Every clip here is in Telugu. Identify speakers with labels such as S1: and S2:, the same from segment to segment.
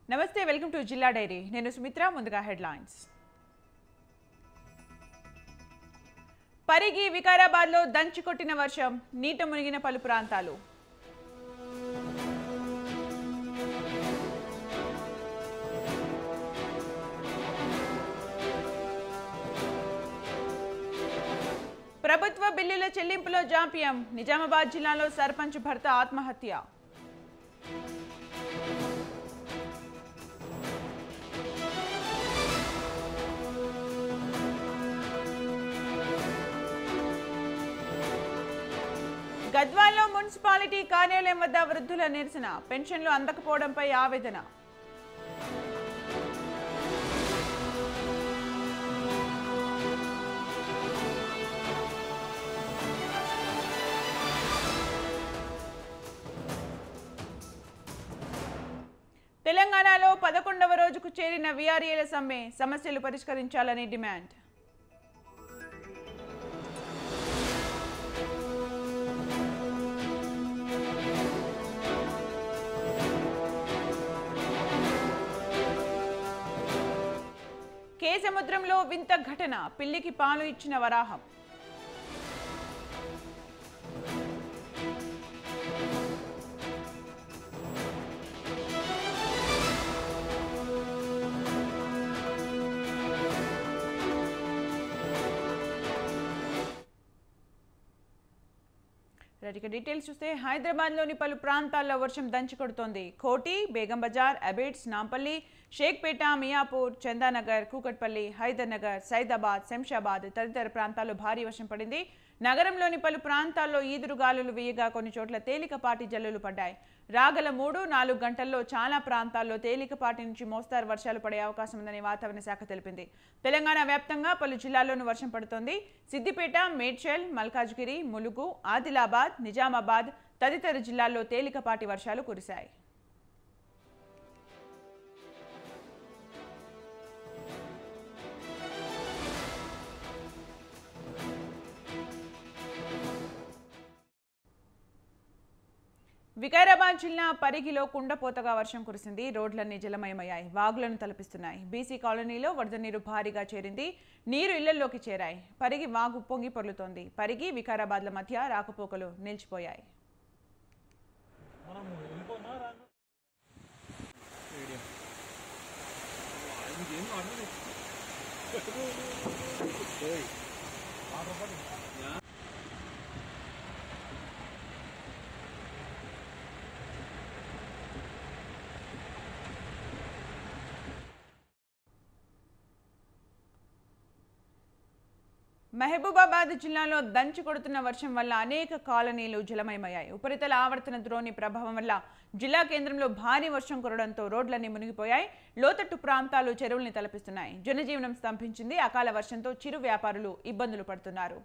S1: నమస్తే వెల్కమ్ టు జిల్లా డైరీ నేను సుమిత్ర ముందుగా హెడ్లైన్స్ పరిగి వికారాబాద్లో దంచి కొట్టిన వర్షం నీట మునిగిన పలు ప్రాంతాలు ప్రభుత్వ బిల్లుల చెల్లింపులో జాప్యం నిజామాబాద్ జిల్లాలో సర్పంచ్ భర్త ఆత్మహత్య గద్వాల్లో మున్సిపాలిటీ కార్యాలయం వద్ద వృద్ధుల నిరసన పెన్షన్లు అందకపోవడంపై ఆవేదన తెలంగాణలో పదకొండవ రోజుకు చేరిన వీఆర్ఏల సమ్మె సమస్యలు పరిష్కరించాలని డిమాండ్ కేసముద్రంలో వింత ఘటన పిల్లికి పాలు ఇచ్చిన వరాహం రైట్ డీటెయిల్స్ చూస్తే హైదరాబాద్లోని పలు ప్రాంతాల్లో వర్షం దంచి కొడుతోంది కోటి బేగం బజార్ అబిడ్స్ నాంపల్లి షేక్పేట మియాపూర్ చందానగర్ కూకట్పల్లి హైదర్ నగర్ సైదాబాద్ శంషాబాద్ తదితర ప్రాంతాల్లో భారీ వర్షం పడింది నగరంలోని పలు ప్రాంతాల్లో ఈదురు గాలులు వేయగా కొన్ని చోట్ల తేలికపాటి జల్లులు పడ్డాయి రాగల మూడు నాలుగు గంటల్లో చాలా ప్రాంతాల్లో తేలికపాటి నుంచి మోస్తారు వర్షాలు పడే అవకాశం ఉందని వాతావరణ శాఖ తెలిపింది తెలంగాణ వ్యాప్తంగా పలు జిల్లాల్లోనూ వర్షం పడుతోంది సిద్దిపేట మేడ్చల్ మల్కాజ్గిరి ములుగు ఆదిలాబాద్ నిజామాబాద్ తదితర జిల్లాల్లో తేలికపాటి వర్షాలు కురిశాయి వికారాబాద్ జిల్లా పరిగిలో కుండపోతగా వర్షం కురిసింది రోడ్లన్నీ జలమయమయ్యాయి వాగులను తలపిస్తున్నాయి బీసీ కాలనీలో వరద నీరు భారీగా చేరింది నీరు ఇళ్లలోకి చేరాయి పరిగి వాగు పొంగి పొర్లుతోంది పరిగి వికారాబాద్ల మధ్య రాకపోకలు నిలిచిపోయాయి మహబూబాబాద్ జిల్లాలో దంచి కొడుతున్న వర్షం వల్ల అనేక కాలనీలు జలమయమయ్యాయి ఉపరితల ఆవర్తన ద్రోణి ప్రభావం వల్ల జిల్లా కేంద్రంలో భారీ వర్షం కురడంతో రోడ్లన్నీ మునిగిపోయాయి లోతట్టు ప్రాంతాలు చెరువుల్ని తలపిస్తున్నాయి జనజీవనం స్తంభించింది అకాల వర్షంతో చిరు వ్యాపారులు ఇబ్బందులు పడుతున్నారు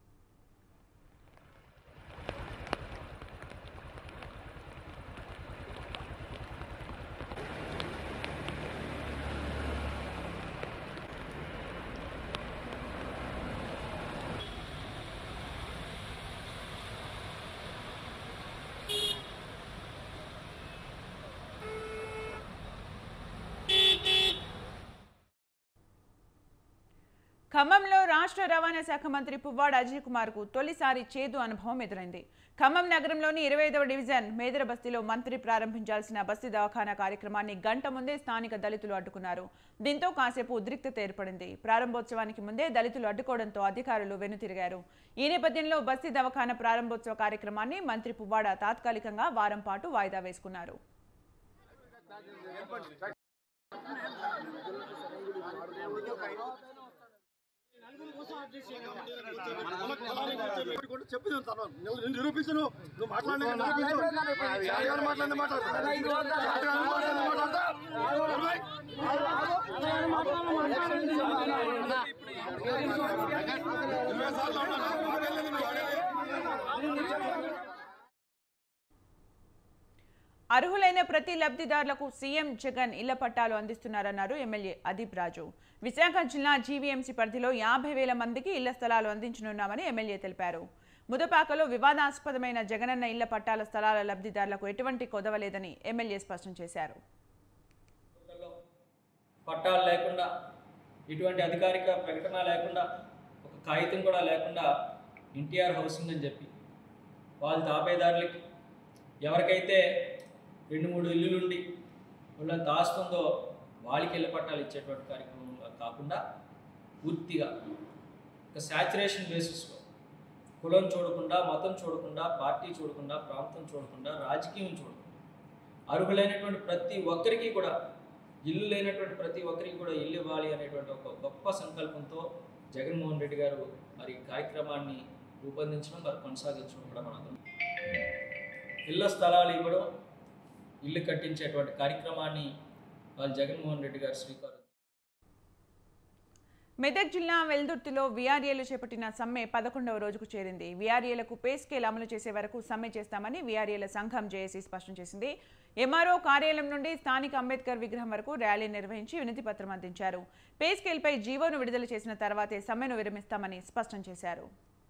S1: ఖమ్మంలో రాష్ట్ర రవాణా శాఖ మంత్రి పువ్వాడ అజయ్ కుమార్ కు తొలిసారి చేదు అనుభవం ఎదురైంది ఖమ్మం నగరంలోని ఇరవై ఐదవ డివిజన్ మేదర బస్తీలో మంత్రి ప్రారంభించాల్సిన బస్తీ దవాఖానా కార్యక్రమాన్ని గంట ముందే స్థానిక దళితులు అడ్డుకున్నారు దీంతో కాసేపు ఉద్రిక్తత ఏర్పడింది ప్రారంభోత్సవానికి ముందే దళితులు అడ్డుకోవడంతో అధికారులు వెనుతిరిగారు ఈ నేపథ్యంలో బస్తీ దవాఖానా ప్రారంభోత్సవ కార్యక్రమాన్ని మంత్రి పువ్వాడ తాత్కాలికంగా వారం పాటు వాయిదా వేసుకున్నారు
S2: చెప్పు నేను తర్వాత నువ్వు నేను నిరూపించు నువ్వు నువ్వు మాట్లాడిన నిరూపించు జాతకాలు మాట్లాడిన మాట్లాడతా జాతకాలు మాట్లాడిన మాట్లాడతా ఇరవై సార్లు అన్నా మాట్లాడలేదు నువ్వు ఆడేది.
S1: అర్హులైన ప్రతి లబ్ధిదారులకు సీఎం జగన్ ఇళ్ల పట్టాలు అందిస్తున్నారన్నారు ఎమ్మెల్యే అదీప్ రాజు విశాఖ జిల్లా జీవీఎంసీ పరిధిలో యాభై వేల మందికి ఇళ్ల స్థలాలు అందించనున్నామని ఎమ్మెల్యే తెలిపారు ముదపాకలో వివాదాస్పదమైన జగనన్న ఇళ్ల పట్టాల స్థలాల లబ్ధిదారులకు ఎటువంటి కొదవలేదని ఎమ్మెల్యే స్పష్టం చేశారు
S3: పట్టాలు లేకుండా ఎటువంటి అధికారిక ప్రకటన లేకుండా ఒక కాగితం కూడా లేకుండా ఎన్టీఆర్ హౌసింగ్ అని చెప్పి వాళ్ళ తాపేదారులకి ఎవరికైతే రెండు మూడు ఇల్లులుండి వాళ్ళంత ఆస్తుందో వాళ్ళకి ఇళ్ళ పట్టాలు ఇచ్చేటువంటి కార్యక్రమం కాకుండా పూర్తిగా ఒక శాచురేషన్ బేసిస్లో కులం చూడకుండా మతం చూడకుండా పార్టీ చూడకుండా ప్రాంతం చూడకుండా రాజకీయం చూడకుండా అర్హులైనటువంటి ప్రతి ఒక్కరికి కూడా ఇల్లు లేనటువంటి ప్రతి ఒక్కరికి కూడా ఇల్లు ఇవ్వాలి అనేటువంటి ఒక గొప్ప సంకల్పంతో జగన్మోహన్ రెడ్డి గారు మరి ఈ కార్యక్రమాన్ని రూపొందించడం మరి కొనసాగించడం కూడా మనందరం ఇళ్ల స్థలాలు ఇవ్వడం ఇల్లు కట్టించేటువంటి కార్యక్రమాన్ని వాళ్ళు జగన్మోహన్ రెడ్డి గారు శ్రీకారం
S1: మెదక్ జిల్లా వెల్దుర్తిలో వీఆర్ఏలు చేపట్టిన సమ్మె పదకొండవ రోజుకు చేరింది వీఆర్ఏలకు పే స్కేల్ అమలు చేసే వరకు సమ్మె చేస్తామని వీఆర్ఏల సంఘం జేఏసీ స్పష్టం చేసింది ఎంఆర్ఓ కార్యాలయం నుండి స్థానిక అంబేద్కర్ విగ్రహం వరకు ర్యాలీ నిర్వహించి వినతి పత్రం అందించారు పే స్కేల్పై జీవోను విడుదల చేసిన తర్వాతే సమ్మెను విరమిస్తామని స్పష్టం చేశారు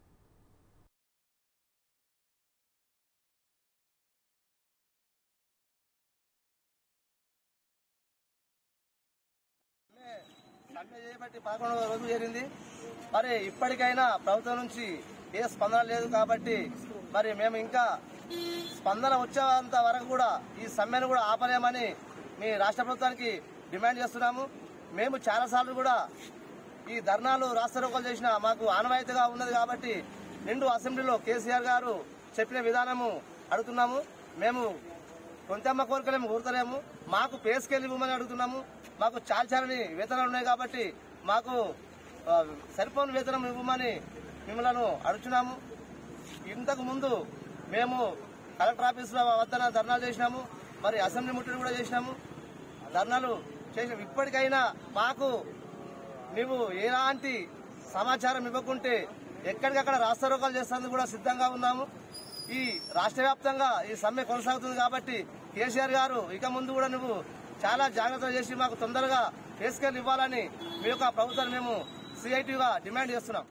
S4: సమ్మె చేయబట్టి పదకొండవ రోజు చేరింది మరి ఇప్పటికైనా ప్రభుత్వం నుంచి ఏ స్పందన లేదు కాబట్టి మరి మేము ఇంకా స్పందన వచ్చేంత వరకు కూడా ఈ సమ్మెను కూడా ఆపలేమని మీ రాష్ట్ర ప్రభుత్వానికి డిమాండ్ చేస్తున్నాము మేము చాలాసార్లు కూడా ఈ ధర్నాలు రాస్తారోకలు చేసిన మాకు ఆనవాయితీగా ఉన్నది కాబట్టి నిండు అసెంబ్లీలో కేసీఆర్ గారు చెప్పిన విధానము అడుగుతున్నాము మేము కొంతమ్మ కోరికలేము కోరుతలేము మాకు పే స్కేల్ ఇవ్వమని అడుగుతున్నాము మాకు చాల్చాలని వేతనాలు ఉన్నాయి కాబట్టి మాకు ఆ, సరిపోని వేతనం ఇవ్వమని మిమ్మల్ని అడుగుతున్నాము ఇంతకు ముందు మేము కలెక్టర్ ఆఫీసులో వద్దన ధర్నాలు చేసినాము మరి అసెంబ్లీ ముట్టడి కూడా చేసినాము ధర్నాలు చేసినాం ఇప్పటికైనా మాకు నువ్వు ఎలాంటి సమాచారం ఇవ్వకుంటే ఎక్కడికక్కడ రాస్తారోకాలు చేసేందుకు కూడా సిద్ధంగా ఉన్నాము ఈ రాష్ట్ర వ్యాప్తంగా ఈ సమ్మె కొనసాగుతుంది కాబట్టి కేసీఆర్ గారు ఇక ముందు కూడా నువ్వు చాలా జాగ్రత్తలు చేసి మాకు తొందరగా కేసుకెళ్ళి ఇవ్వాలని మీ యొక్క ప్రభుత్వాన్ని మేము సిఐటిగా డిమాండ్ చేస్తున్నాం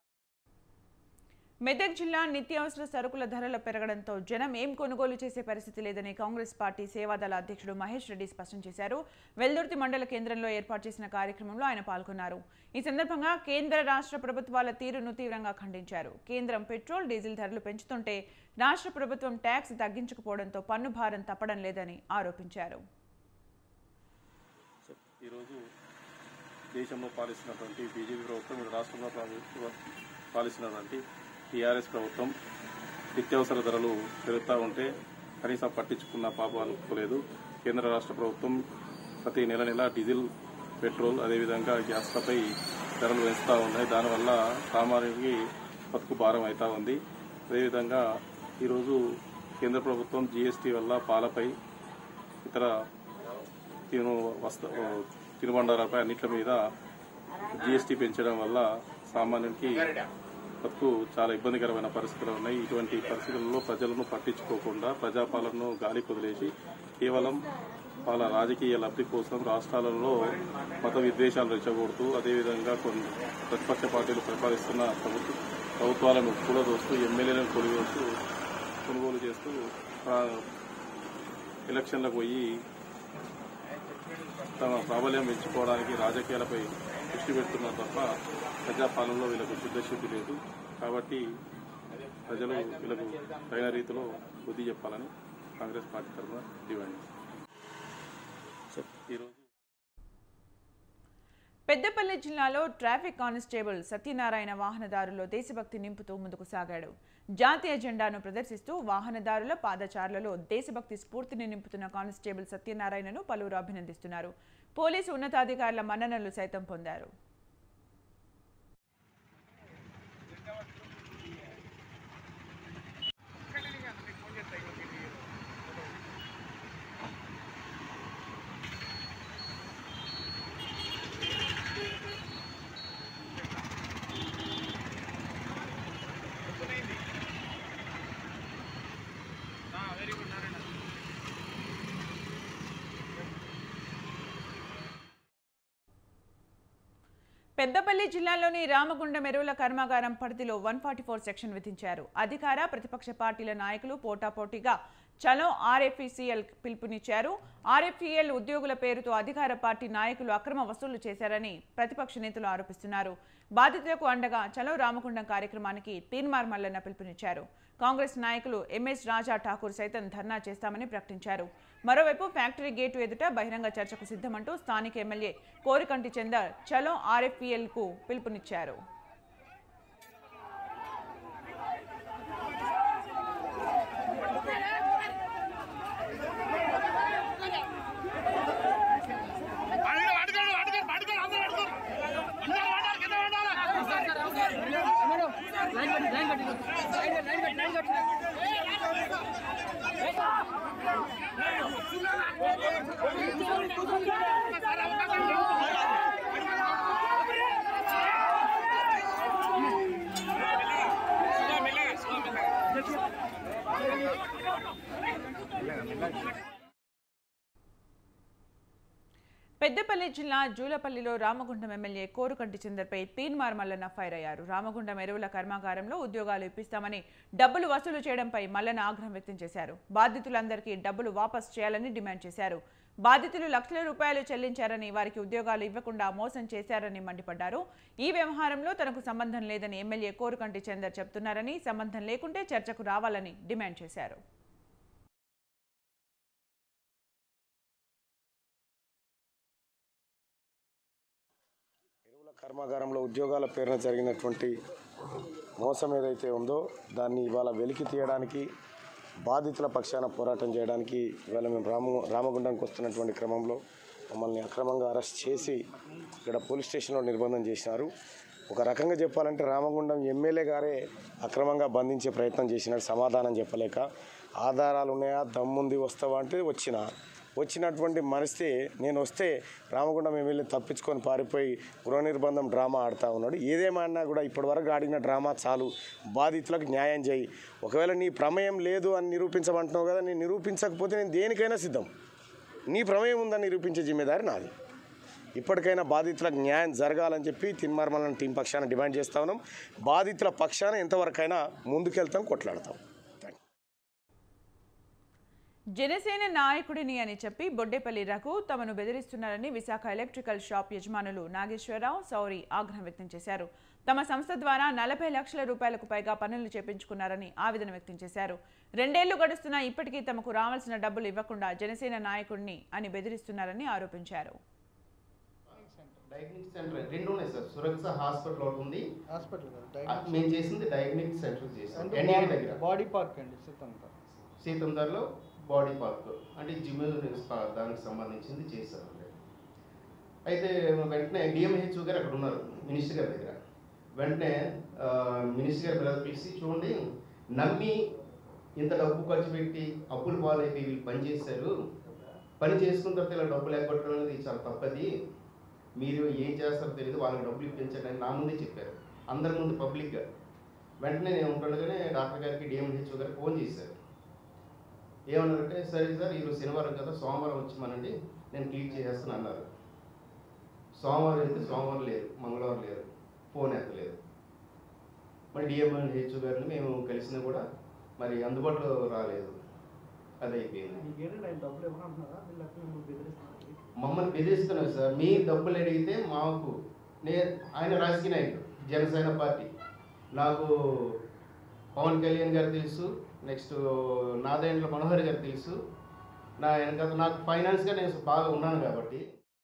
S1: మెదక్ జిల్లా నిత్యావసర సరుకుల ధరలు పెరగడంతో జనం ఏం కొనుగోలు చేసే పరిస్థితి లేదని కాంగ్రెస్ పార్టీ సేవాదళ అధ్యక్షుడు మహేష్ రెడ్డి స్పష్టం చేశారు వెల్దుర్తి మండల కేంద్రంలో ఏర్పాటు చేసిన కార్యక్రమంలో ఆయన పాల్గొన్నారు ఈ సందర్భంగా కేంద్ర రాష్ట్ర ప్రభుత్వాల తీరును తీవ్రంగా ఖండించారు కేంద్రం పెట్రోల్ డీజిల్ ధరలు పెంచుతుంటే రాష్ట్ర ప్రభుత్వం ట్యాక్స్ తగ్గించకపోవడంతో పన్ను భారం తప్పడం లేదని ఆరోపించారు
S5: ఈరోజు దేశంలో పాలిస్తున్నటువంటి బీజేపీ ప్రభుత్వం ఇటు రాష్ట్రంలో పాలి- పాలిస్తున్నటువంటి టీఆర్ఎస్ ప్రభుత్వం నిత్యావసర ధరలు పెరుగుతూ ఉంటే కనీసం పట్టించుకున్న పాపం అనుకోలేదు కేంద్ర రాష్ట్ర ప్రభుత్వం ప్రతి నెల నెల డీజిల్ పెట్రోల్ అదేవిధంగా గ్యాస్లపై ధరలు పెంచుతూ ఉన్నాయి దానివల్ల సామాన్యుడికి బతుకు భారం అవుతా ఉంది అదేవిధంగా ఈరోజు కేంద్ర ప్రభుత్వం జీఎస్టీ వల్ల పాలపై ఇతర తిను వస్తు తినుబండారాలపై అన్నిట్ల మీద జీఎస్టీ పెంచడం వల్ల సామాన్యునికి బతుకు చాలా ఇబ్బందికరమైన పరిస్థితులు ఉన్నాయి ఇటువంటి పరిస్థితుల్లో ప్రజలను పట్టించుకోకుండా ప్రజాపాలనను గాలి కుదిలేసి కేవలం వాళ్ళ రాజకీయ లబ్ధి కోసం రాష్ట్రాలలో మత విద్వేషాలు రెచ్చగొడుతూ అదేవిధంగా కొన్ని ప్రతిపక్ష పార్టీలు పరిపాలిస్తున్న ప్రభుత్వ ప్రభుత్వాలను కూలదోస్తూ ఎమ్మెల్యేలను కొనుగోలు కొనుగోలు చేస్తూ ఆ, ఎలక్షన్లకు పోయి తమ ప్రాబల్యం పెంచుకోవడానికి రాజకీయాలపై దృష్టి పెడుతున్నారు తప్ప ప్రజాపాలనలో వీళ్ళకు చిత్తశుద్ధి లేదు కాబట్టి ప్రజలు వీళ్ళకు తగిన రీతిలో బుద్ధి చెప్పాలని కాంగ్రెస్ పార్టీ తరఫున డిమాండ్ చేస్తాం. ఈరోజు
S1: పెద్దపల్లి జిల్లాలో ట్రాఫిక్ కానిస్టేబుల్ సత్యనారాయణ వాహనదారుల్లో దేశభక్తి నింపుతూ ముందుకు సాగాడు జాతీయ జెండాను ప్రదర్శిస్తూ వాహనదారుల పాదచారులలో దేశభక్తి స్ఫూర్తిని నింపుతున్న కానిస్టేబుల్ సత్యనారాయణను పలువురు అభినందిస్తున్నారు పోలీసు ఉన్నతాధికారుల మన్ననలు సైతం పొందారు పెద్దపల్లి జిల్లాలోని రామగుండం ఎరువుల కర్మాగారం పరిధిలో వన్ ఫార్టీ ఫోర్ సెక్షన్ విధించారు అధికార ప్రతిపక్ష పార్టీల నాయకులు పోటాపోటీగా చలో ఆర్ఎఫ్ఈసీఎల్ పిలుపునిచ్చారు ఆర్ఎఫ్ఈఎల్ ఉద్యోగుల పేరుతో అధికార పార్టీ నాయకులు అక్రమ వసూలు చేశారని ప్రతిపక్ష నేతలు ఆరోపిస్తున్నారు బాధితులకు అండగా చలో రామగుండం కార్యక్రమానికి తీన్మార్ మల్లన్న పిలుపునిచ్చారు కాంగ్రెస్ నాయకులు ఎంఎస్ రాజా ఠాకూర్ సైతం ధర్నా చేస్తామని ప్రకటించారు మరోవైపు ఫ్యాక్టరీ గేటు ఎదుట బహిరంగ చర్చకు సిద్ధమంటూ స్థానిక ఎమ్మెల్యే కోరికంటి చందర్ చలో ఆర్ఎఫ్ఈఎల్ కు పిలుపునిచ్చారు పెద్దపల్లి జిల్లా జూలపల్లిలో రామగుండం ఎమ్మెల్యే కోరుకంటి చందర్పై తీన్మార్ మల్లన్న ఫైర్ అయ్యారు రామగుండం ఎరువుల కర్మాగారంలో ఉద్యోగాలు ఇప్పిస్తామని డబ్బులు వసూలు చేయడంపై మల్లన్న ఆగ్రహం వ్యక్తం చేశారు బాధితులందరికీ డబ్బులు వాపస్ చేయాలని డిమాండ్ చేశారు బాధితులు లక్షల రూపాయలు చెల్లించారని వారికి ఉద్యోగాలు ఇవ్వకుండా మోసం చేశారని మండిపడ్డారు ఈ వ్యవహారంలో తనకు సంబంధం లేదని ఎమ్మెల్యే కోరుకంటి చందర్ చెబుతున్నారని సంబంధం లేకుంటే చర్చకు రావాలని డిమాండ్ చేశారు
S6: ఎరువుల కర్మాగారంలో ఉద్యోగాల పేరున జరిగినటువంటి మోసం ఏదైతే ఉందో దాన్ని ఇవాళ వెలికి తీయడానికి బాధితుల పక్షాన పోరాటం చేయడానికి ఇవాళ మేము రామ రామగుండంకి వస్తున్నటువంటి క్రమంలో మమ్మల్ని అక్రమంగా అరెస్ట్ చేసి ఇక్కడ పోలీస్ స్టేషన్లో నిర్బంధం చేసినారు ఒక రకంగా చెప్పాలంటే రామగుండం ఎమ్మెల్యే గారే అక్రమంగా బంధించే ప్రయత్నం చేసినాడు సమాధానం చెప్పలేక ఆధారాలు ఉన్నాయా దమ్ముంది వస్తావా అంటే వచ్చిన వచ్చినటువంటి మనిషి నేను వస్తే రామగుండం ఎమ్మెల్యే తప్పించుకొని పారిపోయి గృహ నిర్బంధం డ్రామా ఆడుతూ ఉన్నాడు ఏదేమన్నా కూడా ఇప్పటివరకు ఆడిన డ్రామా చాలు బాధితులకు న్యాయం చేయి ఒకవేళ నీ ప్రమేయం లేదు అని నిరూపించమంటున్నావు కదా నేను నిరూపించకపోతే నేను దేనికైనా సిద్ధం నీ ప్రమేయం ఉందని నిరూపించే జిమ్మేదారి నాది ఇప్పటికైనా బాధితులకు న్యాయం జరగాలని చెప్పి తిన్మార్మలను టీం పక్షాన డిమాండ్ చేస్తా ఉన్నాం బాధితుల పక్షాన ఎంతవరకైనా ముందుకెళ్తాం కొట్లాడతాం థ్యాంక్
S1: జనసేన నాయకుడిని అని చెప్పి బొడ్డేపల్లి రఘు తమను బెదిరిస్తున్నారని విశాఖ ఎలక్ట్రికల్ షాప్ యజమానులు నాగేశ్వరరావు సౌరి ఆగ్రహం వ్యక్తం చేశారు తమ సంస్థ ద్వారా నలభై లక్షల రూపాయలకు పైగా పనులు చేపించుకున్నారని ఆవేదన వ్యక్తం చేశారు రెండేళ్లు గడుస్తున్నా ఇప్పటికీ తమకు రావాల్సిన డబ్బులు ఇవ్వకుండా జనసేన నాయకుడిని అని బెదిరిస్తున్నారని ఆరోపించారు
S7: డయాగ్నిక్ సెంటర్ రెండు ఉన్నాయి సార్ సురక్ష హాస్పిటల్ ఒకటి ఉంది
S8: హాస్పిటల్
S7: ఆ, మేము చేసింది డయాగ్నిక్ సెంటర్ చేసాం ఎన్డీఏ దగ్గర
S8: బాడీ పార్క్ అండి సీతంతా
S7: సీతందర్లో బాడీ పార్క్ అంటే జిమ్ దానికి సంబంధించింది చేశారండి అయితే వెంటనే డిఎంహెచ్ఓ గారు అక్కడ ఉన్నారు మినిస్టర్ గారి దగ్గర వెంటనే ఆ, మినిస్టర్ గారు పిల్లలు పిలిచి చూడండి నమ్మి ఇంత డబ్బు ఖర్చు పెట్టి అప్పులు పాలైపోయి వీళ్ళు పని చేశారు పని చేసుకున్న తర్వాత ఇలా డబ్బులు ఎగ్గొట్టడం అనేది చాలా తప్పది మీరు ఏం చేస్తారో తెలియదు వాళ్ళకి డబ్బులు ఇప్పించండి అని నా ముందే చెప్పారు అందరి ముందు పబ్లిక్గా వెంటనే నేను ఉంటుండగానే డాక్టర్ గారికి డిఎంహెచ్ఓ గారికి ఫోన్ చేశారు ఏమన్నారంటే సరే సార్ ఈరోజు శనివారం కదా సోమవారం వచ్చి నేను క్లీన్ చేసేస్తాను అన్నారు సోమవారం అయితే సోమవారం లేదు మంగళవారం లేదు ఫోన్ ఎత్తలేదు మరి డిఎంహెచ్ఓ గారిని మేము కలిసినా కూడా మరి అందుబాటులో రాలేదు అది అయిపోయింది
S8: మీకేంటంటే ఆయన డబ్బులు ఇవ్వమంటున్నారా వీళ్ళు అక్కడ మిమ్మల్ని బెదిరిస్తున్నారు
S7: మమ్మల్ని బెదిరిస్తున్నారు సార్ మీ డబ్బులు అడిగితే మాకు నే ఆయన రాజకీయ నాయకుడు జనసేన పార్టీ నాకు పవన్ కళ్యాణ్ గారు తెలుసు నెక్స్ట్ నాదేండ్ల మనోహర్ గారు తెలుసు నా వెనక నాకు ఫైనాన్స్గా నేను బాగా ఉన్నాను కాబట్టి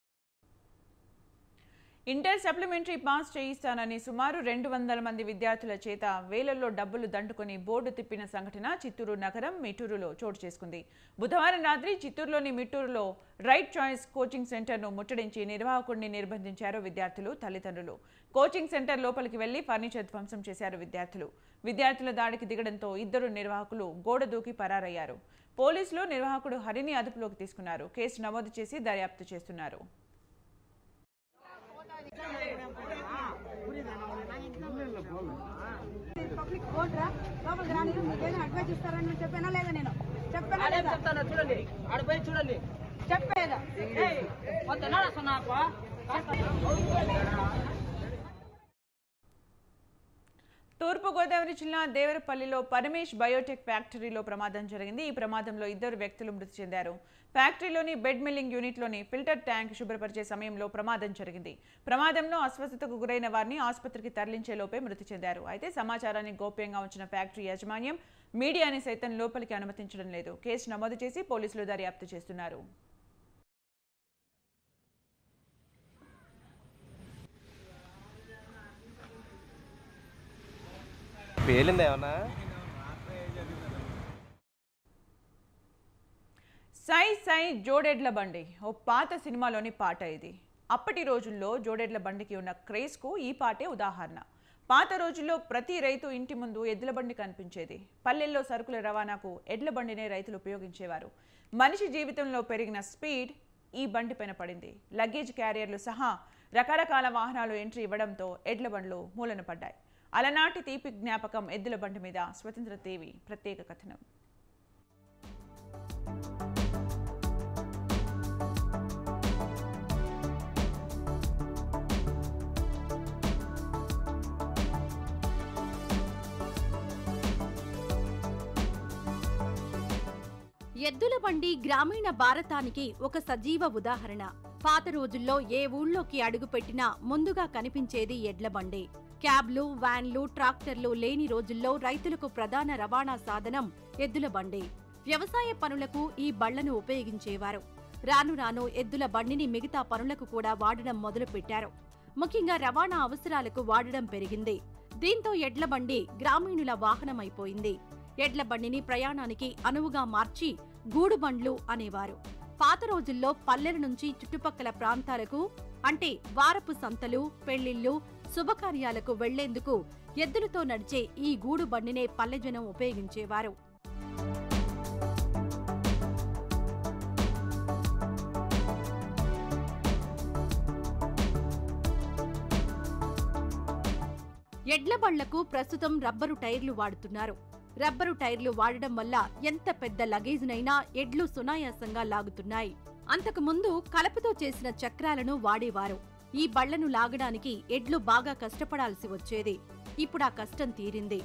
S1: ఇంటర్ సప్లిమెంటరీ పాస్ చేయిస్తానని సుమారు రెండు వందల మంది విద్యార్థుల చేత వేలల్లో డబ్బులు దండుకొని బోర్డు తిప్పిన సంఘటన చిత్తూరు నగరం మిట్టూరులో చోటు చేసుకుంది బుధవారం రాత్రి చిత్తూరులోని మిట్టూరులో రైట్ చాయిస్ కోచింగ్ సెంటర్ను ముట్టడించి నిర్వాహకుడిని నిర్బంధించారు విద్యార్థులు తల్లిదండ్రులు కోచింగ్ సెంటర్ లోపలికి వెళ్లి ఫర్నిచర్ ధ్వంసం చేశారు విద్యార్థులు విద్యార్థుల దాడికి దిగడంతో ఇద్దరు నిర్వాహకులు గోడ దూకి పరారయ్యారు పోలీసులు నిర్వాహకుడు హరిని అదుపులోకి తీసుకున్నారు కేసు నమోదు చేసి దర్యాప్తు చేస్తున్నారు
S9: పబ్లిక్ ఓట్రా లోపలికి రాని ఏదైనా అడ్వైజ్ ఇస్తారని చెప్పానా లేదా నేను చెప్పానా లేదా
S10: చెప్తాను చూడండి ఆడ పోయి చూడండి
S9: చెప్పేదా
S10: వద్దనా సున్నాపా
S1: తూర్పుగోదావరి జిల్లా దేవరపల్లిలో పరమేష్ బయోటెక్ ఫ్యాక్టరీలో ప్రమాదం జరిగింది ఈ ప్రమాదంలో ఇద్దరు వ్యక్తులు మృతి చెందారు ఫ్యాక్టరీలోని బెడ్ మిల్లింగ్ యూనిట్లోని ఫిల్టర్ ట్యాంక్ శుభ్రపరిచే సమయంలో ప్రమాదం జరిగింది ప్రమాదంలో అస్వస్థతకు గురైన వారిని ఆసుపత్రికి తరలించే లోపే మృతి చెందారు అయితే సమాచారాన్ని గోప్యంగా ఉంచిన ఫ్యాక్టరీ యాజమాన్యం మీడియాని సైతం లోపలికి అనుమతించడం లేదు కేసు నమోదు చేసి పోలీసులు దర్యాప్తు చేస్తున్నారు
S11: పేలిందా ఏమన్నా
S1: సై సై జోడెడ్ల బండి ఓ పాత సినిమాలోని పాట ఇది అప్పటి రోజుల్లో జోడెడ్ల బండికి ఉన్న క్రేజ్కు ఈ పాటే ఉదాహరణ పాత రోజుల్లో ప్రతి రైతు ఇంటి ముందు ఎద్దుల బండి కనిపించేది పల్లెల్లో సరుకుల రవాణాకు ఎడ్ల బండినే రైతులు ఉపయోగించేవారు మనిషి జీవితంలో పెరిగిన స్పీడ్ ఈ బండి పైన పడింది లగేజ్ క్యారియర్లు సహా రకరకాల వాహనాలు ఎంట్రీ ఇవ్వడంతో ఎడ్ల బండ్లు మూలన పడ్డాయి అలనాటి తీపి జ్ఞాపకం ఎద్దుల బండి మీద స్వతంత్ర దేవి ప్రత్యేక కథనం
S12: ఎద్దుల బండి గ్రామీణ భారతానికి ఒక సజీవ ఉదాహరణ పాత రోజుల్లో ఏ ఊళ్ళోకి అడుగుపెట్టినా ముందుగా కనిపించేది ఎడ్ల బండి క్యాబ్లు వ్యాన్లు ట్రాక్టర్లు లేని రోజుల్లో రైతులకు ప్రధాన రవాణా సాధనం ఎద్దుల బండి వ్యవసాయ పనులకు ఈ బళ్లను ఉపయోగించేవారు రాను రాను ఎద్దుల బండిని మిగతా పనులకు కూడా వాడడం మొదలుపెట్టారు ముఖ్యంగా రవాణా అవసరాలకు వాడడం పెరిగింది దీంతో ఎడ్ల బండి గ్రామీణుల వాహనమైపోయింది ఎడ్ల బండిని ప్రయాణానికి అనువుగా మార్చి గూడుబండ్లు అనేవారు పాత రోజుల్లో పల్లెల నుంచి చుట్టుపక్కల ప్రాంతాలకు అంటే వారపు సంతలు పెళ్లిళ్లు శుభకార్యాలకు వెళ్లేందుకు ఎద్దులతో నడిచే ఈ గూడు బండినే పల్లెజనం ఉపయోగించేవారు ఎడ్ల బళ్లకు ప్రస్తుతం రబ్బరు టైర్లు వాడుతున్నారు రబ్బరు టైర్లు వాడడం వల్ల ఎంత పెద్ద లగేజ్నైనా ఎడ్లు సునాయాసంగా లాగుతున్నాయి అంతకు ముందు కలపతో చేసిన చక్రాలను వాడేవారు ఈ బళ్లను లాగడానికి ఎడ్లు బాగా కష్టపడాల్సి వచ్చేది ఇప్పుడు ఆ కష్టం తీరింది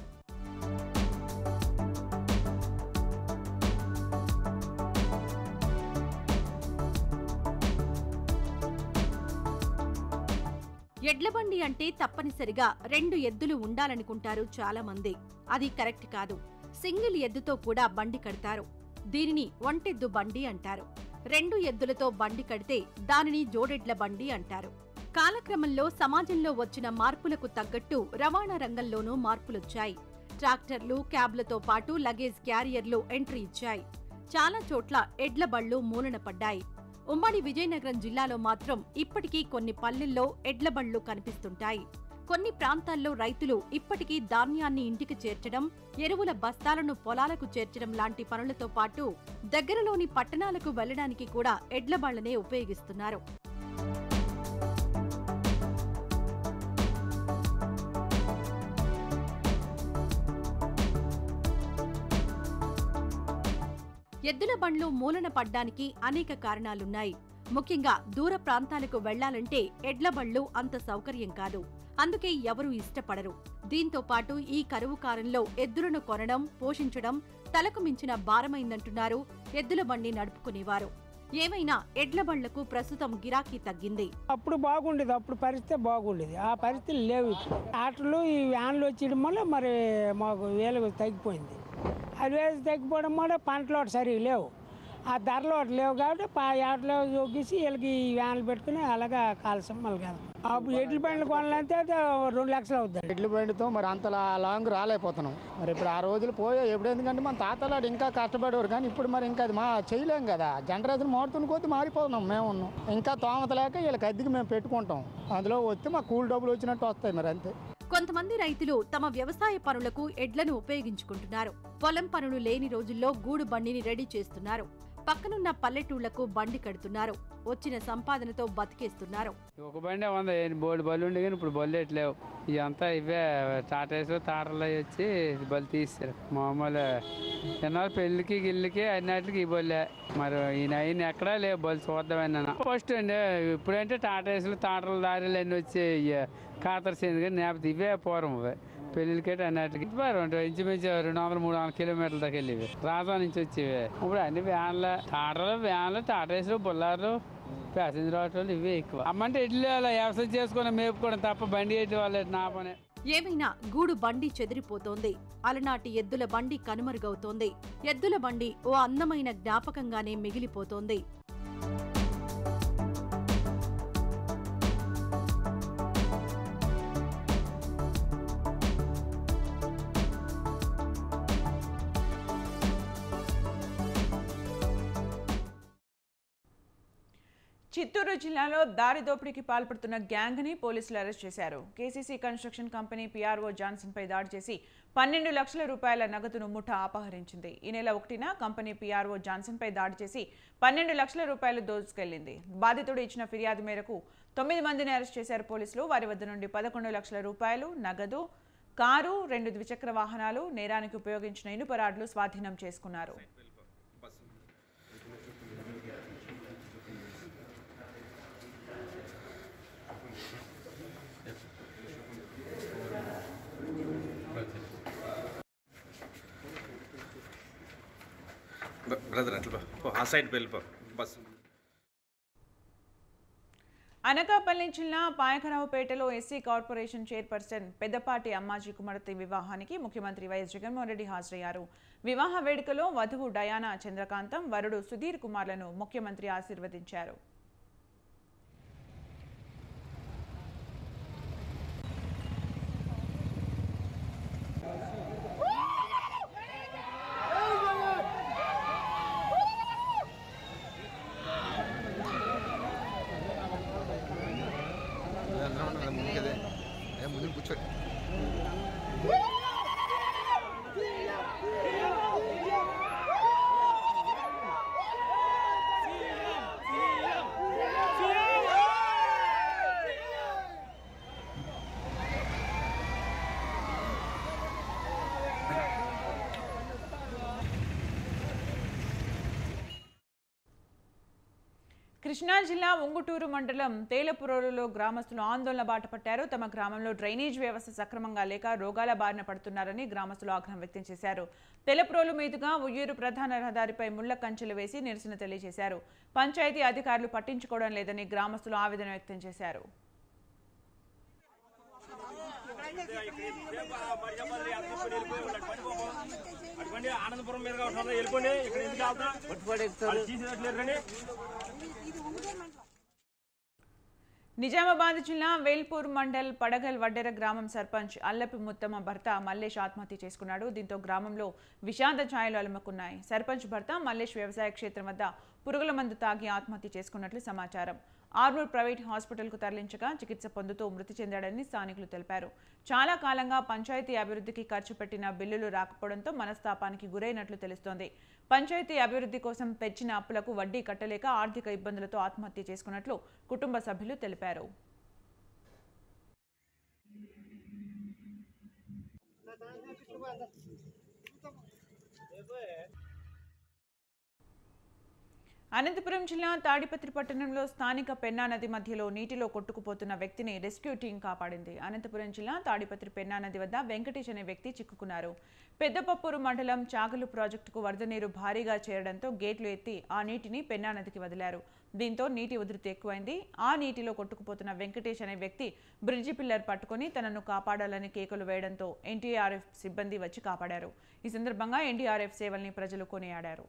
S12: ఎడ్లబండి అంటే తప్పనిసరిగా రెండు ఎద్దులు ఉండాలనుకుంటారు చాలా మంది అది కరెక్ట్ కాదు సింగిల్ ఎద్దుతో కూడా బండి కడతారు దీనిని ఒంటెద్దు బండి అంటారు రెండు ఎద్దులతో బండి కడితే దానిని జోడెడ్ల బండి అంటారు కాలక్రమంలో సమాజంలో వచ్చిన మార్పులకు తగ్గట్టు రవాణా రంగంలోనూ మార్పులొచ్చాయి ట్రాక్టర్లు క్యాబ్లతో పాటు లగేజ్ క్యారియర్లు ఎంట్రీ ఇచ్చాయి చాలా చోట్ల ఎడ్ల బళ్ళు మూలన పడ్డాయి ఉమ్మడి విజయనగరం జిల్లాలో మాత్రం ఇప్పటికీ కొన్ని పల్లెల్లో ఎడ్ల బళ్ళు కనిపిస్తుంటాయి కొన్ని ప్రాంతాల్లో రైతులు ఇప్పటికీ ధాన్యాన్ని ఇంటికి చేర్చడం ఎరువుల బస్తాలను పొలాలకు చేర్చడం లాంటి పనులతో పాటు దగ్గరలోని పట్టణాలకు వెళ్లడానికి కూడా ఎడ్ల బళ్లనే ఉపయోగిస్తున్నారు ఎద్దుల బండ్లు మూలన పడ్డానికి అనేక కారణాలున్నాయి ముఖ్యంగా దూర ప్రాంతాలకు వెళ్లాలంటే ఎడ్ల బళ్ళు అంత సౌకర్యం కాదు అందుకే ఎవరూ ఇష్టపడరు దీంతో పాటు ఈ కరువు కాలంలో ఎద్దులను కొనడం పోషించడం తలకు మించిన భారమైందంటున్నారు ఎద్దుల బండి నడుపుకునేవారు ఏమైనా ఎడ్ల బళ్లకు ప్రస్తుతం గిరాకీ తగ్గింది
S13: అప్పుడు బాగుండేది అప్పుడు పరిస్థితి బాగుండేది ఆ పరిస్థితులు లేవు ఇప్పుడు ఆటలు ఈ వ్యాన్లు వచ్చేయడం వల్ల మరి మాకు వేలు తగ్గిపోయింది అది వేలు తగ్గిపోవడం వల్ల పంటలు ఒకటి సరిగా లేవు ఆ ధరలు ఒకటి లేవు కాబట్టి పా ఆటలో చూపించి వీళ్ళకి ఈ వ్యాన్లు పెట్టుకుని అలాగా కాల్సం మళ్ళీ అప్పుడు ఎడ్ల బండ్లు కొనాలంటే అది రెండు లక్షలు అవుతుంది
S14: ఎడ్ల బండితో మరి అంత లా- లాంగ్ రాలేకపోతున్నాం మరి ఇప్పుడు ఆ రోజులు పోయే ఎప్పుడు ఎందుకంటే మన తాతలాడు ఇంకా కష్టపడేవారు కానీ ఇప్పుడు మరి ఇంకా అది మా చేయలేం కదా జనరేషన్ మారుతున్న కొద్దీ మారిపోతున్నాం మేము ఉన్నాం ఇంకా తోమత లేక వీళ్ళకి అద్దెకి మేము పెట్టుకుంటాం అందులో వస్తే మా కూలి డబ్బులు వచ్చినట్టు వస్తాయి మరి అంతే
S12: కొంతమంది రైతులు తమ వ్యవసాయ పనులకు ఎడ్లను ఉపయోగించుకుంటున్నారు పొలం పనులు లేని రోజుల్లో గూడు బండిని రెడీ చేస్తున్నారు పక్కనున్న పల్లెటూళ్లకు బండి కడుతున్నారు వచ్చిన సంపాదనతో బతికేస్తున్నారు
S15: ఒక బండి ఉంది బోల్డ్ బళ్ళు ఉండే కానీ ఇప్పుడు బళ్ళు ఎట్లేవు ఇవంతా ఇవే టాటాస్ తాటలు అవి వచ్చి బళ్ళు తీస్తారు మామూలు ఎన్నాళ్ళు పెళ్ళికి గిల్లికి అన్నిటికి ఈ బొల్లే మరి ఈయన అయిన ఎక్కడా లేవు బళ్ళు చూద్దామని ఫస్ట్ అండి ఇప్పుడంటే టాటాసులు తాటలు దారిలు అన్నీ వచ్చి కాతర సేంది కానీ నేపథ్యం ఇవే పూర్వం ఇవే పెళ్ళిళ్ళకి అన్నిటికి రెండు ఇంచుమించు రెండు వందల మూడు వందల కిలోమీటర్ల దాకా వెళ్ళేవి రాజా నుంచి వచ్చేవి ఇప్పుడు అన్ని వ్యాన్లు టాటర్లు వ్యాన్లు టాటేసులు బుల్లార్లు ప్యాసింజర్ ఆటోలు ఇవే ఎక్కువ అమ్మంటే ఇడ్లీ అలా వ్యవసాయం చేసుకుని మేపుకోవడం తప్ప బండి ఎట్టి వాళ్ళు నా పనే
S12: ఏమైనా గూడు బండి చెదిరిపోతోంది అలనాటి ఎద్దుల బండి కనుమరుగవుతోంది ఎద్దుల బండి ఓ అందమైన జ్ఞాపకంగానే మిగిలిపోతోంది
S1: చిత్తూరు జిల్లాలో దారి దోపిడీకి పాల్పడుతున్న గ్యాంగ్ని పోలీసులు అరెస్ట్ చేశారు కేసీసీ కన్స్ట్రక్షన్ కంపెనీ పీఆర్ఓ జాన్సన్పై దాడి చేసి పన్నెండు లక్షల రూపాయల నగదును ముఠా అపహరించింది ఈ నెల ఒకటిన కంపెనీ పీఆర్ఓ జాన్సన్పై దాడి చేసి పన్నెండు లక్షల రూపాయలు దోచుకెళ్లింది బాధితుడు ఇచ్చిన ఫిర్యాదు మేరకు తొమ్మిది మందిని అరెస్ట్ చేశారు పోలీసులు వారి వద్ద నుండి పదకొండు లక్షల రూపాయలు నగదు కారు రెండు ద్విచక్ర వాహనాలు నేరానికి ఉపయోగించిన ఇనుపరాడ్లు స్వాధీనం చేసుకున్నారు
S11: బ్రదర్ అట్లా పో ఆ సైడ్ వెళ్ళిపో బస్
S1: అనకాపల్లి జిల్లా పాయకరావుపేటలో SC corporation chairperson Peddapati Ammaji కుమార్తె వివాహానికి ముఖ్యమంత్రి వైఎస్ జగన్మోహన్ రెడ్డి హాజరయ్యారు వివాహ వేడుకలో వధువు డయానా చంద్రకాంతం వరుడు సుధీర్ కుమార్లను ముఖ్యమంత్రి ఆశీర్వదించారు
S2: ముందు కూర్చోండి
S1: కృష్ణా జిల్లా ఉంగుటూరు మండలం తేలపురోలులో గ్రామస్తులు ఆందోళన బాట పట్టారు తమ గ్రామంలో డ్రైనేజ్ వ్యవస్థ సక్రమంగా లేక రోగాల బారిన పడుతున్నారని గ్రామస్తులు ఆగ్రహం వ్యక్తం చేశారు తెలప్రోలు మీదుగా ఉయ్యూరు ప్రధాన రహదారిపై ముళ్ల కంచెలు వేసి నిరసన తెలియజేశారు పంచాయతీ అధికారులు పట్టించుకోవడం లేదని గ్రామస్తులు ఆవేదన వ్యక్తం చేశారు
S16: ఆనందపురం మీదుగా వస్తుందా వెళ్ళిపోండి ఇక్కడ ఎందుకు ఆగుతా తీసినట్లేరు కానీ
S1: నిజామాబాద్ జిల్లా వేల్పూర్ మండల్ పడగల్ వడ్డెర గ్రామం సర్పంచ్ అల్లపి ముత్తమ్మ భర్త మల్లేష్ ఆత్మహత్య చేసుకున్నాడు దీంతో గ్రామంలో విషాద ఛాయలు అలుముకున్నాయి సర్పంచ్ భర్త మల్లేష్ వ్యవసాయ క్షేత్రం వద్ద పురుగుల మందు తాగి ఆత్మహత్య చేసుకున్నట్లు సమాచారం ఆర్మూర్ ప్రైవేట్ హాస్పిటల్కు తరలించగా చికిత్స పొందుతూ మృతి చెందాడని స్థానికులు తెలిపారు చాలా కాలంగా పంచాయతీ అభివృద్ధికి ఖర్చు పెట్టిన బిల్లులు రాకపోవడంతో మనస్తాపానికి గురైనట్లు తెలుస్తోంది పంచాయతీ అభివృద్ధి కోసం తెచ్చిన అప్పులకు వడ్డీ కట్టలేక ఆర్థిక ఇబ్బందులతో ఆత్మహత్య చేసుకున్నట్లు కుటుంబ సభ్యులు తెలిపారు అనంతపురం జిల్లా తాడిపత్రి పట్టణంలో స్థానిక పెన్నా నది మధ్యలో నీటిలో కొట్టుకుపోతున్న వ్యక్తిని రెస్క్యూ టీం కాపాడింది అనంతపురం జిల్లా తాడిపత్రి పెన్నా నది వద్ద వెంకటేష్ అనే వ్యక్తి చిక్కుకున్నారు పెద్దపప్పూరు మండలం చాగలు ప్రాజెక్టుకు వరద నీరు భారీగా చేరడంతో గేట్లు ఎత్తి ఆ నీటిని పెన్నా నదికి వదిలారు దీంతో నీటి ఉధృతి ఎక్కువైంది ఆ నీటిలో కొట్టుకుపోతున్న వెంకటేష్ అనే వ్యక్తి బ్రిడ్జి పిల్లర్ పట్టుకుని తనను కాపాడాలని కేకలు వేయడంతో ఎన్టీఆర్ఎఫ్ సిబ్బంది వచ్చి కాపాడారు ఈ సందర్భంగా ఎన్డీఆర్ఎఫ్ సేవల్ని ప్రజలు కొనియాడారు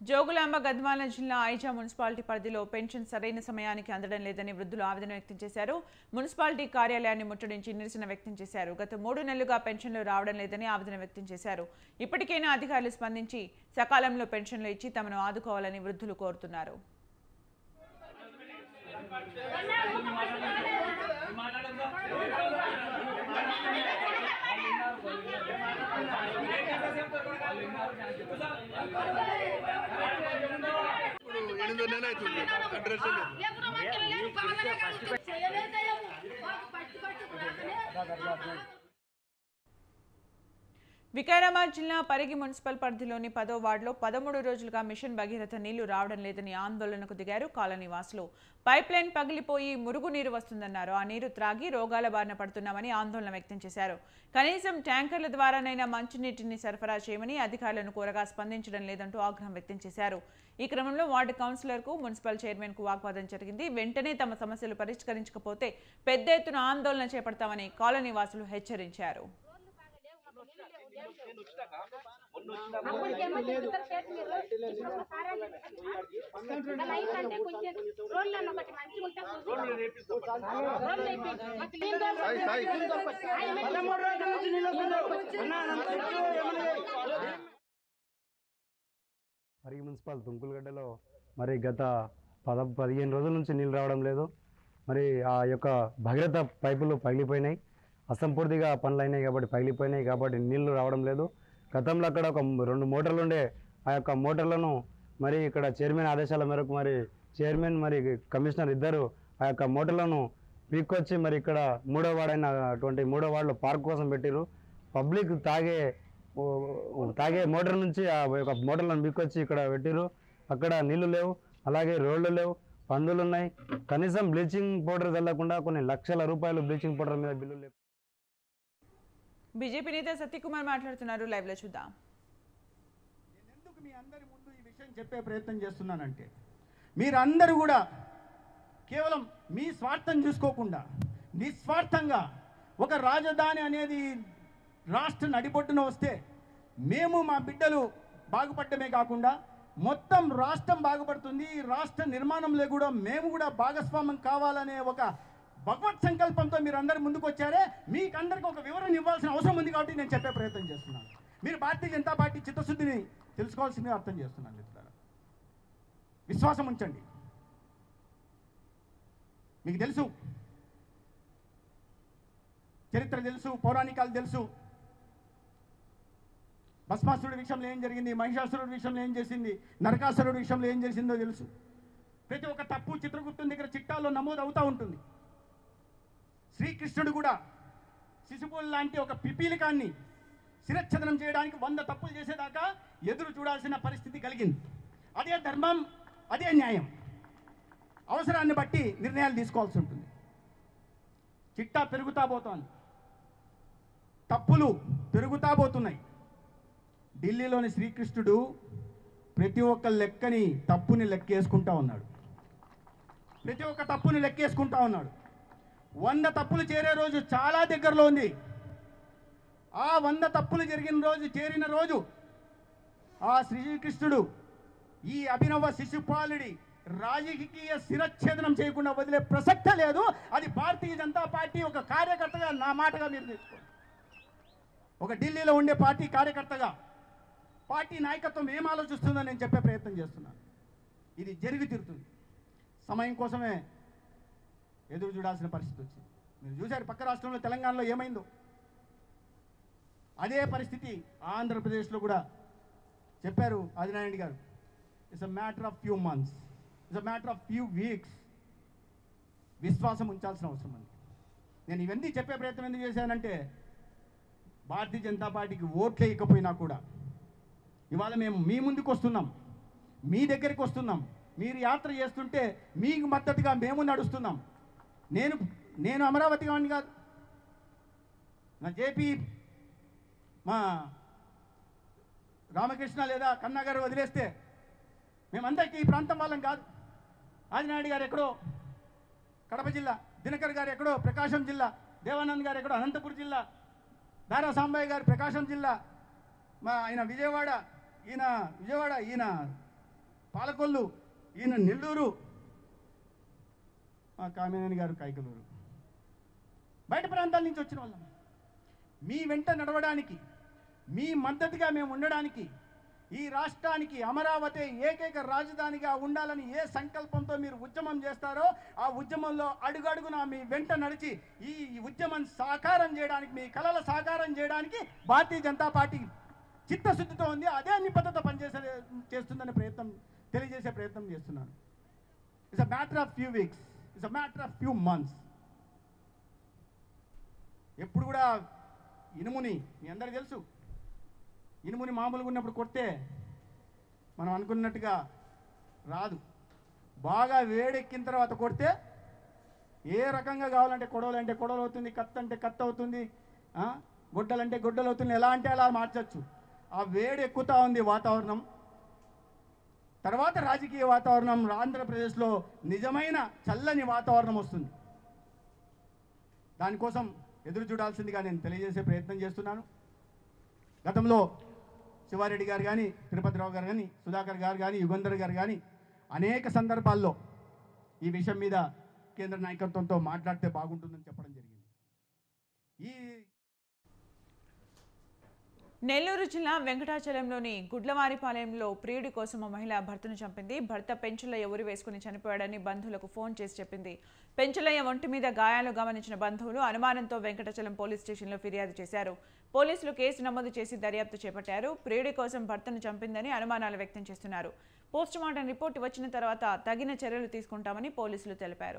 S1: జోగులాంబ గద్వాల జిల్లా ఐజా మున్సిపాలిటీ పరిధిలో పెన్షన్ సరైన సమయానికి అందడం లేదని వృద్ధులు ఆవేదన వ్యక్తం చేశారు మున్సిపాలిటీ కార్యాలయాన్ని ముట్టడించి నిరసన వ్యక్తం చేశారు గత మూడు నెలలుగా పెన్షన్లు రావడం లేదని ఆవేదన వ్యక్తం చేశారు ఇప్పటికైనా అధికారులు స్పందించి సకాలంలో పెన్షన్లు ఇచ్చి తమను ఆదుకోవాలని వృద్ధులు కోరుతున్నారు
S2: ఎనిమిది నెలలు అవుతుంది అడ్రస్
S1: వికారాబాద్ జిల్లా పరిగి మున్సిపల్ పరిధిలోని పదో వార్డులో పదమూడు రోజులుగా మిషన్ భగీరథ నీళ్లు రావడం లేదని ఆందోళనకు దిగారు కాలనీ వాసులు పైప్ లైన్ పగిలిపోయి మురుగునీరు వస్తుందన్నారు ఆ నీరు త్రాగి రోగాల బారిన పడుతున్నామని ఆందోళన వ్యక్తం చేశారు కనీసం ట్యాంకర్ల ద్వారానైనా మంచినీటిని సరఫరా చేయమని అధికారులను కోరగా స్పందించడం లేదంటూ ఆగ్రహం వ్యక్తం చేశారు ఈ క్రమంలో వార్డు కౌన్సిలర్కు మున్సిపల్ చైర్మన్కు వాగ్వాదం జరిగింది వెంటనే తమ సమస్యలు పరిష్కరించకపోతే పెద్ద ఎత్తున ఆందోళన చేపడతామని కాలనీ వాసులు హెచ్చరించారు
S17: పరిగి మున్సిపల్ తుంకులగడ్డలో మరి గత పద పదిహేను రోజుల నుంచి నీళ్ళు రావడం లేదు మరి ఆ యొక్క భగీరథ పైపులు పగిలిపోయినాయి అసంపూర్తిగా పనులు అయినాయి కాబట్టి పగిలిపోయినాయి కాబట్టి నీళ్లు రావడం లేదు గతంలో అక్కడ ఒక రెండు మోటార్లు ఉండే ఆ యొక్క మోటార్లను మరి ఇక్కడ చైర్మన్ ఆదేశాల మేరకు మరి చైర్మన్ మరి కమిషనర్ ఇద్దరు ఆ యొక్క మోటార్లను పీక్కొచ్చి మరి ఇక్కడ మూడో వార్డైన అటువంటి మూడో వార్డులో పార్క్ కోసం పెట్టిరు పబ్లిక్ తాగే ఓ, ఓ, తాగే మోటార్ నుంచి ఆ యొక్క మోటార్లను పీక్కొచ్చి ఇక్కడ పెట్టిరు అక్కడ నీళ్లు లేవు అలాగే రోడ్లు లేవు పందులు ఉన్నాయి కనీసం బ్లీచింగ్ పౌడర్ చల్లకుండా కొన్ని లక్షల రూపాయలు బ్లీచింగ్ పౌడర్ మీద బిల్లు లేవు
S1: బీజేపీ నేత సత్యకుమార్ మాట్లాడుతున్నారు లైవ్ లో చూద్దాం
S18: మీ అందరి ముందు ఈ విషయం చెప్పే ప్రయత్నం చేస్తున్నానంటే మీరందరూ కూడా కేవలం మీ స్వార్థం చూసుకోకుండా నిస్వార్థంగా ఒక రాజధాని అనేది రాష్ట్ర నడిబొట్టున వస్తే మేము మా బిడ్డలు బాగుపడటమే కాకుండా మొత్తం రాష్ట్రం బాగుపడుతుంది ఈ రాష్ట్ర నిర్మాణంలో కూడా మేము కూడా భాగస్వామ్యం కావాలనే ఒక భగవత్ సంకల్పంతో మీరు అందరు ముందుకు వచ్చారే మీకు అందరికీ ఒక వివరణ ఇవ్వాల్సిన అవసరం ఉంది కాబట్టి నేను చెప్పే ప్రయత్నం చేస్తున్నాను మీరు భారతీయ జనతా పార్టీ చిత్తశుద్ధిని తెలుసుకోవాల్సిందిగా అర్థం చేస్తున్నాను మిత్రులారా విశ్వాసం ఉంచండి మీకు తెలుసు చరిత్ర తెలుసు పౌరాణికాలు తెలుసు భస్మాసురుడి విషయంలో ఏం జరిగింది మహిషాసురుడి విషయంలో ఏం చేసింది నరకాసురుడి విషయంలో ఏం చేసిందో తెలుసు ప్రతి ఒక్క తప్పు చిత్రగుప్తుని దగ్గర చిట్టాల్లో నమోదు అవుతూ ఉంటుంది శ్రీకృష్ణుడు కూడా శిశుపుల్ లాంటి ఒక పిపీలికాన్ని శిరచ్ఛేదనం చేయడానికి వంద తప్పులు చేసేదాకా ఎదురు చూడాల్సిన పరిస్థితి కలిగింది అదే ధర్మం అదే న్యాయం అవసరాన్ని బట్టి నిర్ణయాలు తీసుకోవాల్సి ఉంటుంది చిట్టా పెరుగుతా పోతోంది తప్పులు పెరుగుతా పోతున్నాయి ఢిల్లీలోని శ్రీకృష్ణుడు ప్రతి ఒక్క లెక్కని తప్పుని లెక్కేసుకుంటా ఉన్నాడు ప్రతి ఒక్క తప్పుని లెక్కేసుకుంటా ఉన్నాడు వంద తప్పులు చేరే రోజు చాలా దగ్గరలో ఉంది ఆ వంద తప్పులు జరిగిన రోజు చేరిన రోజు ఆ శ్రీకృష్ణుడు ఈ అభినవ శిశుపాలుడి రాజకీయ శిరచ్ఛేదనం చేయకుండా వదిలే ప్రసక్తే లేదు అది భారతీయ జనతా పార్టీ ఒక కార్యకర్తగా నా మాటగా మీరు తెచ్చుకోండి ఒక ఢిల్లీలో ఉండే పార్టీ కార్యకర్తగా పార్టీ నాయకత్వం ఏం ఆలోచిస్తుందో నేను చెప్పే ప్రయత్నం చేస్తున్నాను ఇది జరిగి తీరుతుంది సమయం కోసమే ఎదురు చూడాల్సిన పరిస్థితి వచ్చింది మీరు చూశారు పక్క రాష్ట్రంలో తెలంగాణలో ఏమైందో అదే పరిస్థితి ఆంధ్రప్రదేశ్లో కూడా చెప్పారు ఆదినారాయణ గారు it's a matter of few months it's a matter of few weeks విశ్వాసం ఉంచాల్సిన అవసరం ఉంది నేను ఇవన్నీ చెప్పే ప్రయత్నం ఎందుకు చేశానంటే భారతీయ జనతా పార్టీకి ఓట్లు వేయకపోయినా కూడా ఇవాళ మేము మీ ముందుకు వస్తున్నాం మీ దగ్గరికి వస్తున్నాం మీరు యాత్ర చేస్తుంటే మీకు మద్దతుగా మేము నడుస్తున్నాం నేను నేను అమరావతి వాడిని కాదు నా జేపీ మా రామకృష్ణ లేదా కన్నా గారు వదిలేస్తే మేమందరికీ ఈ ప్రాంతం వాళ్ళం కాదు ఆదినాయుడు గారు ఎక్కడో కడప జిల్లా దినకర్ గారు ఎక్కడో ప్రకాశం జిల్లా దేవానంద్ గారు ఎక్కడో అనంతపురం జిల్లా దారా సాంబయ్య గారు ప్రకాశం జిల్లా మా ఆయన విజయవాడ ఈయన విజయవాడ ఈయన పాలకొల్లు ఈయన నెల్లూరు ఆ కామినేని గారు కైకలూరు బయట ప్రాంతాల నుంచి వచ్చిన వాళ్ళం మీ వెంట నడవడానికి మీ మద్దతుగా మేము ఉండడానికి ఈ రాష్ట్రానికి అమరావతి ఏకైక రాజధానిగా ఉండాలని ఏ సంకల్పంతో మీరు ఉద్యమం చేస్తారో ఆ ఉద్యమంలో అడుగడుగునా మీ వెంట నడిచి ఈ ఉద్యమం సాకారం చేయడానికి మీ కళల సాకారం చేయడానికి భారతీయ జనతా పార్టీ చిత్తశుద్ధితో ఉంది అదే నిబద్ధత పనిచేసే చేస్తుందనే ప్రయత్నం తెలియజేసే ప్రయత్నం చేస్తున్నాను it's a matter of few weeks it's a matter of few months ఎప్పుడు కూడా ఇనుముని మీ అందరికి తెలుసు ఇనుముని మామూలుగా ఉన్నప్పుడు కొడితే మనం అనుకున్నట్టుగా రాదు బాగా వేడెక్కిన తర్వాత కొడితే ఏ రకంగా కావాలంటే కొడవలు అంటే కొడవలు అవుతుంది కత్తి అంటే కత్తి అవుతుంది ఆ, గొడ్డలంటే గొడ్డలు అవుతుంది ఎలా అంటే అలా మార్చచ్చు ఆ వేడి ఎక్కుతా ఉంది వాతావరణం తర్వాత రాజకీయ వాతావరణం ఆంధ్రప్రదేశ్లో నిజమైన చల్లని వాతావరణం వస్తుంది దానికోసం ఎదురు చూడాల్సిందిగా నేను తెలియజేసే ప్రయత్నం చేస్తున్నాను గతంలో శివారెడ్డి గారు కానీ తిరుపతిరావు గారు కానీ సుధాకర్ గారు కానీ యుగంధర్ గారు కానీ అనేక సందర్భాల్లో ఈ విషయం మీద కేంద్ర నాయకత్వంతో మాట్లాడితే బాగుంటుందని చెప్పడం జరిగింది ఈ
S1: నెల్లూరు జిల్లా వెంకటాచలంలోని గుడ్లవారిపాలెంలో ప్రియుడి కోసం ఓ మహిళ భర్తను చంపింది భర్త పెంచులయ్య ఉరి వేసుకుని చనిపోయాడని బంధువులకు ఫోన్ చేసి చెప్పింది పెంచులయ్య ఒంటి మీద గాయాలు గమనించిన బంధువులు అనుమానంతో వెంకటాచలం పోలీస్ స్టేషన్లో ఫిర్యాదు చేశారు పోలీసులు కేసు నమోదు చేసి దర్యాప్తు చేపట్టారు ప్రియుడి కోసం భర్తను చంపిందని అనుమానాలు వ్యక్తం చేస్తున్నారు పోస్టుమార్టం రిపోర్టు వచ్చిన తర్వాత తగిన చర్యలు తీసుకుంటామని పోలీసులు తెలిపారు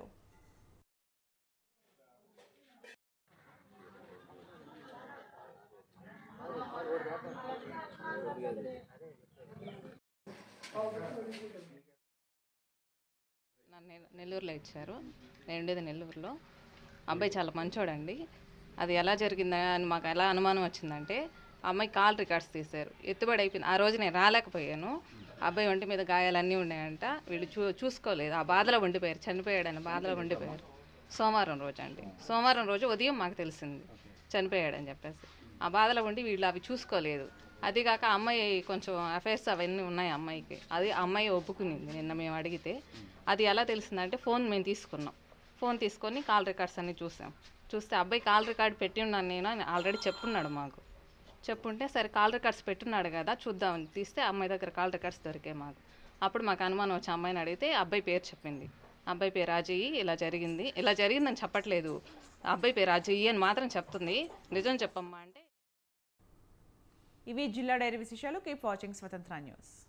S19: నన్ను నె- నెల్లూరులో ఇచ్చారు నేను ఉండేది నెల్లూరులో అబ్బాయి చాలా మంచోడండి అది ఎలా జరిగిందా అని మాకు ఎలా అనుమానం వచ్చిందంటే ఆ అమ్మాయి కాల్ రికార్డ్స్ తీశారు ఎత్తుబడి అయిపోయింది ఆ రోజు నేను రాలేకపోయాను అబ్బాయి ఒంటి మీద గాయాలన్నీ ఉన్నాయంట వీళ్ళు చూ చూసుకోలేదు ఆ బాధలో ఉండిపోయారు చనిపోయాడని బాధలో ఉండిపోయారు సోమవారం రోజు అండి సోమవారం రోజు ఉదయం మాకు తెలిసింది చనిపోయాడని చెప్పేసి ఆ బాధలో ఉండి వీళ్ళు అవి చూసుకోలేదు అది కాక ఆ అమ్మాయి కొంచెం అఫైర్స్ అవన్నీ ఉన్నాయి ఆ అమ్మాయికి అది ఆ అమ్మాయి ఒప్పుకునింది నిన్న మేము అడిగితే అది ఎలా తెలిసిందంటే ఫోన్ మేము తీసుకున్నాం ఫోన్ తీసుకొని కాల్ రికార్డ్స్ అన్ని చూసాం చూస్తే అబ్బాయి కాల్ రికార్డ్ పెట్టి ఉన్నాను నేను అని ఆల్రెడీ చెప్పున్నాడు మాకు చెప్పుంటే సరే కాల్ రికార్డ్స్ పెట్టున్నాడు కదా చూద్దామని తీస్తే అమ్మాయి దగ్గర కాల్ రికార్డ్స్ దొరికాయి మాకు అప్పుడు మాకు అనుమానం వచ్చి అమ్మాయిని అడిగితే అబ్బాయి పేరు చెప్పింది అబ్బాయి పేరు అజయ్ ఇలా జరిగింది ఇలా జరిగిందని చెప్పట్లేదు అబ్బాయి పేరు అజయ్ అని మాత్రం చెప్తుంది నిజం చెప్పమ్మా అంటే
S1: ఇవి జిల్లా డైరీ విశేషాలు కీప్ వాచింగ్ స్వతంత్ర న్యూస్